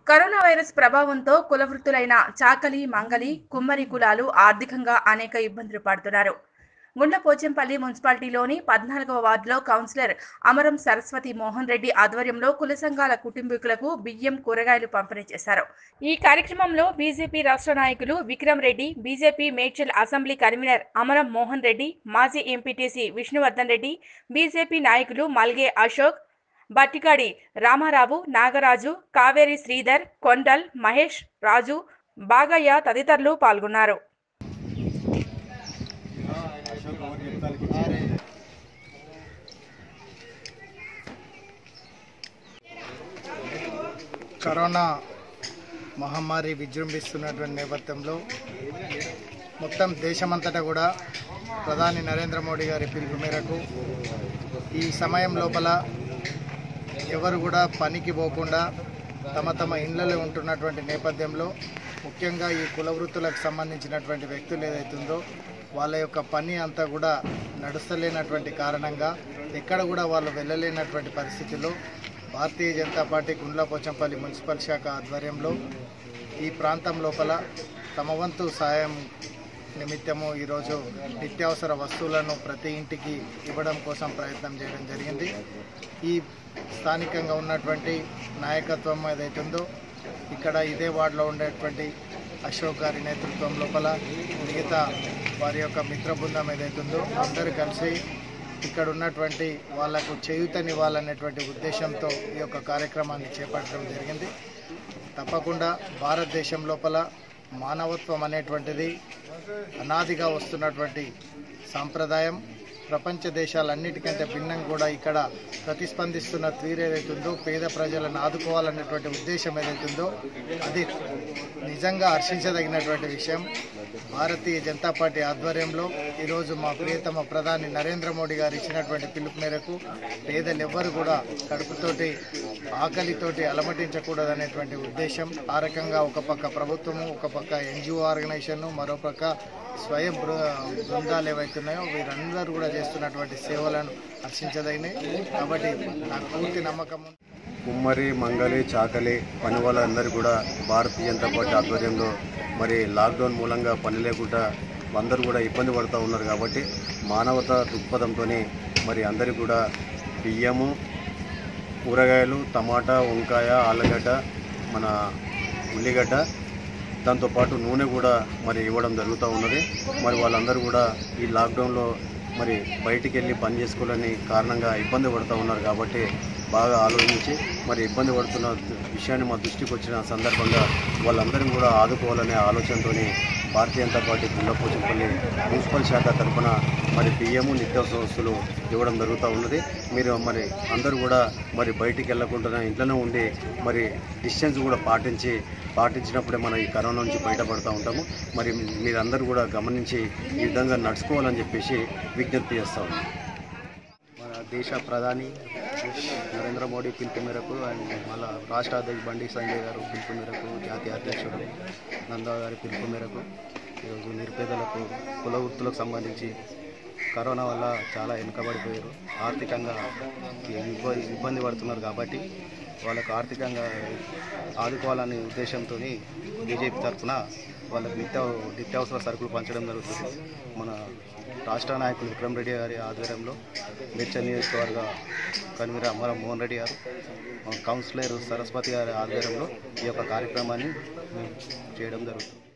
corona virus ప్రభావంతో కుల వృత్తులైన చాకలి మంగలి కుమ్మరి కులాలు ఆర్థికంగా అనేక ఇబ్బందులు పడుతున్నారు గుండ్లపోచంపల్లి మున్సిపాలిటీలోని పద్నాలుగవ వార్డులో కౌన్సిలర్ అమరం సరస్వతి మోహన్ రెడ్డి ఆధ్వర్యంలో కుల సంఘాల కుటుంబీకులకు బియ్యం కూరగాయలు పంపిణీ చేశారు ఈ కార్యక్రమంలో బీజేపీ రాష్ట్ర నాయకులు Vikram Reddy BJP Medchal assembly convener Amaram Mohan Reddy మాజీ ఎంపీటీసీ విష్ణువర్ధన్ రెడ్డి బీజేపీ నాయకులు మల్గే అశోక్ బట్టికాడి రామారావు నాగరాజు కావేరి శ్రీధర్ కొండల్ మహేష్ రాజు బాగయ్య తదితరులు పాల్గొన్నారు కరోనా మహమ్మారి విజృంభిస్తున్నటువంటి నేపథ్యంలో మొత్తం దేశమంతటా కూడా ప్రధాని నరేంద్ర మోడీ గారి పిలుపు మేరకు ఈ సమయం లోపల ఎవరు కూడా పనికి పోకుండా తమ తమ ఇళ్లలో ఉంటున్నటువంటి నేపథ్యంలో ముఖ్యంగా ఈ కుల వృత్తులకు సంబంధించినటువంటి వ్యక్తులు ఏదైతుందో వాళ్ళ యొక్క పని అంతా కూడా నడుస్తలేనటువంటి కారణంగా ఎక్కడ కూడా వాళ్ళు వెళ్ళలేనటువంటి పరిస్థితుల్లో భారతీయ జనతా పార్టీ గుండ్లపోచంపల్లి మున్సిపల్ శాఖ ఆధ్వర్యంలో ఈ ప్రాంతం లోపల తమ వంతు సాయం నిమిత్తము ఈరోజు నిత్యావసర వస్తువులను ప్రతి ఇంటికి ఇవ్వడం కోసం ప్రయత్నం చేయడం జరిగింది ఈ స్థానికంగా ఉన్నటువంటి నాయకత్వం ఏదైతుందో ఇక్కడ ఇదే వార్డులో ఉండేటువంటి అశోక్ గారి నేతృత్వం లోపల మిగతా వారి యొక్క మిత్ర బృందం ఏదైతుందో అందరూ కలిసి ఇక్కడ ఉన్నటువంటి వాళ్లకు చేయూతనివ్వాలనేటువంటి ఉద్దేశంతో ఈ యొక్క కార్యక్రమాన్ని చేపట్టడం జరిగింది తప్పకుండా భారతదేశం లోపల మానవత్వం అనేటువంటిది అనాదిగా వస్తున్నటువంటి సాంప్రదాయం ప్రపంచ దేశాలన్నిటికంటే భిన్నం కూడా ఇక్కడ ప్రతిస్పందిస్తున్న తీరు ఏదైతుందో పేద ప్రజలను ఆదుకోవాలనేటువంటి ఉద్దేశం ఏదైతుందో అది నిజంగా హర్షించదగినటువంటి విషయం భారతీయ జనతా పార్టీ ఆధ్వర్యంలో ఈరోజు మా ప్రియతమ ప్రధాని నరేంద్ర మోడీ గారు ఇచ్చినటువంటి పిలుపు మేరకు పేదలు ఎవ్వరు కూడా కడుపుతోటి ఆకలితోటి అలమటించకూడదనేటువంటి ఉద్దేశం ఆ రకంగా ఒక పక్క ప్రభుత్వము ఒక పక్క ఎన్జిఓ ఆర్గనైజేషన్ మరో పక్క స్వయం బృ బృందాలు ఏవైతున్నాయో వీరందరూ కూడా చేస్తున్నటువంటి సేవలను హర్షించదగినాయి కాబట్టి నాకు పూర్తి నమ్మకం ఉంది కుమ్మరి మంగలి చాకలి పని వాళ్ళందరూ కూడా భారతీయ జనతా పార్టీ ఆధ్వర్యంలో మరి లాక్డౌన్ మూలంగా పని లేకుండా అందరూ కూడా ఇబ్బంది పడుతూ ఉన్నారు కాబట్టి మానవత దృక్పథంతో మరి అందరికీ కూడా బియ్యము కూరగాయలు టమాటా వంకాయ ఆలుగడ్డ మన ఉల్లిగడ్డ దాంతోపాటు నూనె కూడా మరి ఇవ్వడం జరుగుతూ ఉన్నది మరి వాళ్ళందరూ కూడా ఈ లాక్డౌన్లో మరి బయటికి వెళ్ళి పని చేసుకోవాలని కారణంగా ఇబ్బంది పడుతూ ఉన్నారు కాబట్టి బాగా ఆలోచించి మరి ఇబ్బంది పడుతున్న విషయాన్ని మా దృష్టికి వచ్చిన సందర్భంగా వాళ్ళందరినీ కూడా ఆదుకోవాలనే ఆలోచనతో భారతీయ జనతా పార్టీ గుండపోచంపల్లి మున్సిపల్ శాఖ తరఫున మరి బియ్యము నిత్యావసర వస్తువులు ఇవ్వడం జరుగుతూ ఉన్నది మీరు మరి అందరూ కూడా మరి బయటికి వెళ్ళకుండా ఇంట్లోనే ఉండి మరి డిస్టెన్స్ కూడా పాటించి పాటించినప్పుడే మనం ఈ కరోనా నుంచి బయటపడుతూ ఉంటాము మరి మీరందరూ కూడా గమనించి ఈ విధంగా నడుచుకోవాలని చెప్పేసి విజ్ఞప్తి చేస్తా ఉన్నాం మన దేశ ప్రధాని నరేంద్ర మోడీ పిలుపు మేరకు అండ్ మళ్ళా రాష్ట్ర అధ్యక్షుడు బండి సంజయ్ గారు పిలుపు మేరకు జాతీయ అధ్యక్షుడు నందా గారి పిలుపు మేరకు ఈరోజు నిరుపేదలకు కుల వృత్తులకు సంబంధించి కరోనా వల్ల చాలా వెనుకబడిపోయారు ఆర్థికంగా ఇబ్బంది ఇబ్బంది పడుతున్నారు కాబట్టి వాళ్ళకు ఆర్థికంగా ఆదుకోవాలనే ఉద్దేశంతో బీజేపీ తరఫున వాళ్ళకి నిత్య నిత్యావసర సరుకులు పంచడం జరుగుతుంది మన రాష్ట్ర నాయకులు విక్రమ్ రెడ్డి గారి ఆధ్వర్యంలో మేడ్చల్ నియోజకవర్గ కన్వీనర్ అమరం మోహన్ రెడ్డి గారు కౌన్సిలర్ సరస్వతి గారి ఆధ్వర్యంలో ఈ యొక్క కార్యక్రమాన్ని మేము చేయడం జరుగుతుంది